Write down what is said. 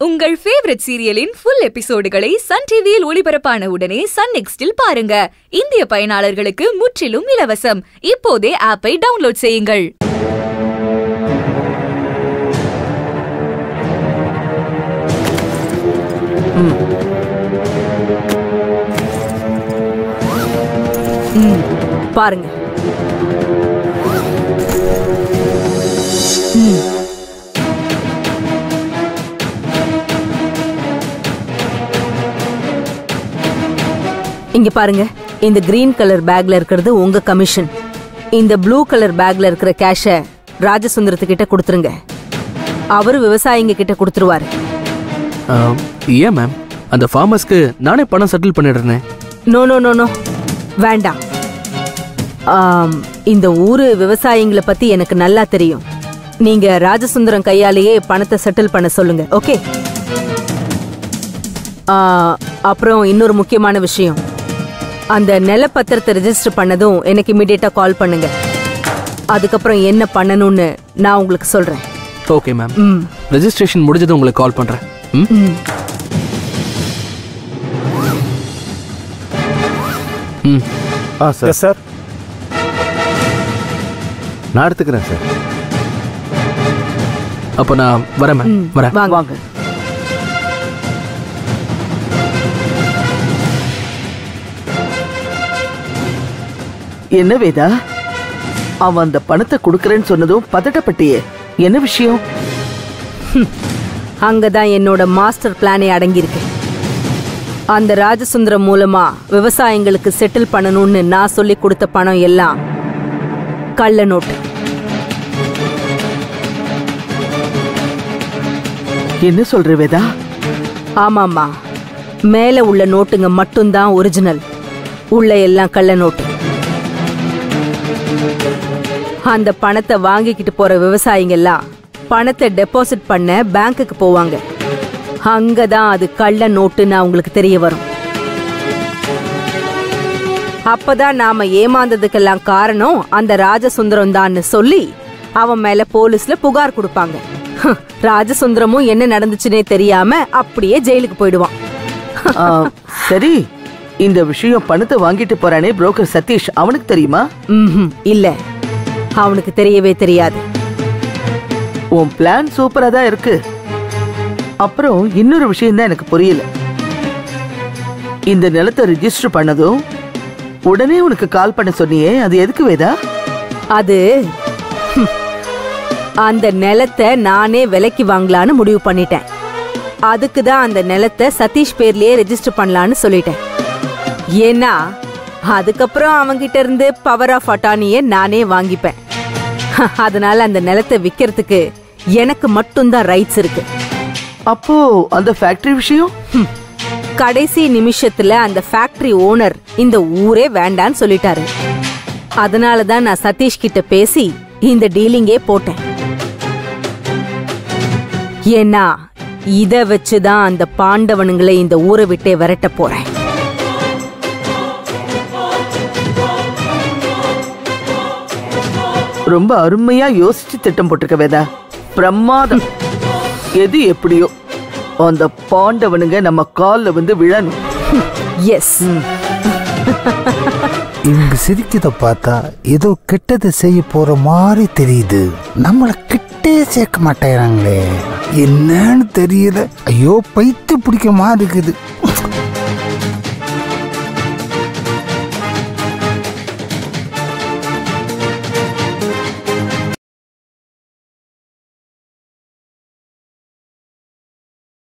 உங்கள் ஃபேவரட் சீரியலின் ஃபுல் எபிசோடுகளை சன் டிவியில் ஒளிபரப்பான உடனே சன் நெக்ஸ்டில் பாருங்க இந்திய பயனாளர்களுக்கு முற்றிலும் இலவசம் இப்போதே ஆப்பை டவுன்லோட் செய்யுங்கள் ம் பாருங்க ம். இங்க பாருங்க இந்த கிரீன் கலர் பேக்ல இருக்கிறது உங்க கமிஷன் இந்த ப்ளூ கலர் பேக்ல இருக்கிற கேஷ ராஜசுந்தரத்துக்கிட்ட கொடுத்துருங்க அவரு விவசாயிங்க கிட்ட கொடுத்துருவாரு ஆம், ஏன் மேம் அந்த ஃபார்மர்ஸ்க்கு நானே பணம் செட்டில் பண்ணிடுறேனே நோ நோ நோ நோ வேண்டாம் ஆம், இந்த ஊரு விவசாயிங்களை பத்தி எனக்கு நல்லா தெரியும் நீங்க ராஜசுந்தரம் கையாலேயே பணத்தை செட்டில் பண்ண சொல்லுங்க ஓகே ஆ, அப்புறம் இன்னொரு முக்கியமான விஷயம் அந்த நிலப்பத்திரத்தை ரெஜிஸ்டர் பண்ணதும் எனக்கு இமீடியட்டா கால் பண்ணுங்க அதுக்கப்புறம் என்ன பண்ணணும்னு நான் உங்களுக்கு சொல்றேன் ஓகே மேம் ம் ரெஜிஸ்ட்ரேஷன் முடிஞ்சதும் உங்களுக்கு கால் பண்றேன் ம் ம் ம் ஆ சார் சார் நான் எடுத்துக்கிறேன் சார் அப்போ நான் வரேன் மேம் ம், வரேன் வாங்க வாங்க என்ன வேதா அவன் அந்த பணத்தை கொடுக்கறேன்னு சொன்னதும் பதட்டப்பட்டியே என்ன விஷயம் அங்கதான் என்னோட மாஸ்டர் பிளானே அடங்கியிருக்கு அந்த ராஜசுந்தரம் மூலமா விவசாயிங்களுக்கு செட்டில் பண்ணணும்னு நான் சொல்லி கொடுத்த பணம் எல்லாம் கள்ள நோட்டு என்ன சொல்ற வேதா ஆமாம்மா மேல உள்ள நோட்டுங்க மட்டும்தான் ஒரிஜினல் உள்ள எல்லாம் கள்ள நோட்டு அந்த பணத்தை வாங்கிக்கிட்டு போற விவசாயிங்க எல்லாம் பணத்தை டெபாசிட் பண்ண பேங்க்குக்கு போவாங்க அங்கதான் அது கள்ள நோட்டுன்னு அவங்களுக்கு தெரிய வரும் அப்பதான் நாம ஏமாந்ததுக்கெல்லாம் காரணம் அந்த ராஜசுந்தரம் தான்னு சொல்லி அவன் மேல போலீஸ்ல புகார் கொடுப்பாங்க ஹ், ராஜசுந்தரமும் என்ன நடந்துச்சுன்னே தெரியாம அப்படியே ஜெயிலுக்கு போயிடுவான் ஆ, சரி இந்த விஷயம் பணத்தை வாங்கிட்டு போறானே புரோக்கர் சதீஷ் அவனுக்கு தெரியுமா ம்ஹும், இல்ல அவனுக்கு தெரியவே தெரியாது உன் பிளான் சூப்பரா தான் இருக்கு அப்புறம் இன்னொரு விஷயம் தான் எனக்கு புரியல இந்த நிலத்தை ரிஜிஸ்டர் பண்ணதும் உடனே உனக்கு கால் பண்ண சொன்னியே அது எதுக்கு வேதா அது ஹம், அந்த நிலத்தை நானே விலைக்கு வாங்கலான்னு முடிவு பண்ணிட்டேன் அதுக்கு தான் அந்த நிலத்தை சதீஷ் பேர்லயே ரெஜிஸ்டர் பண்ணலான்னு சொல்லிட்டேன் ஏன்னா அதுக்கப்புறம் அவங்கிட்ட இருந்து பவர் ஆஃப் அட்டானிய நானே வாங்கிப்பேன் அதனால அந்த நிலத்தை விக்கிறதுக்கு எனக்கு மட்டும்தான் ரைட்ஸ் இருக்கு அப்போ அந்த ஃபேக்டரி விஷயம் ஹம். கடைசி நிமிஷத்துல அந்த ஃபேக்டரி ஓனர் இந்த ஊரே வேண்டான்னு சொல்லிட்டாரு அதனால தான் நான் சதீஷ் கிட்ட பேசி இந்த டீலிங்கே போட்டேன் ஏன்னா இத வச்சுதான் அந்த பாண்டவனுங்களை இந்த ஊரை விட்டே விரட்ட போறேன் ரொம்ப அருமையா யோசிச்சு திட்டம் போட்டிருக்க வேதா பிரமாதம் எது எப்படியோ அந்த பாண்டவனுங்க நம்ம கால்ல வந்து விழணும் எஸ் இவங்க சிரிக்கிறத பார்த்தா ஏதோ கெட்டது செய்ய போற மாதிரி தெரியுது நம்மள கிட்டே சேர்க்க மாட்டேங்கிறாங்களே என்னன்னு தெரியல ஐயோ பைத்து பிடிக்க மாதிரி இருக்குது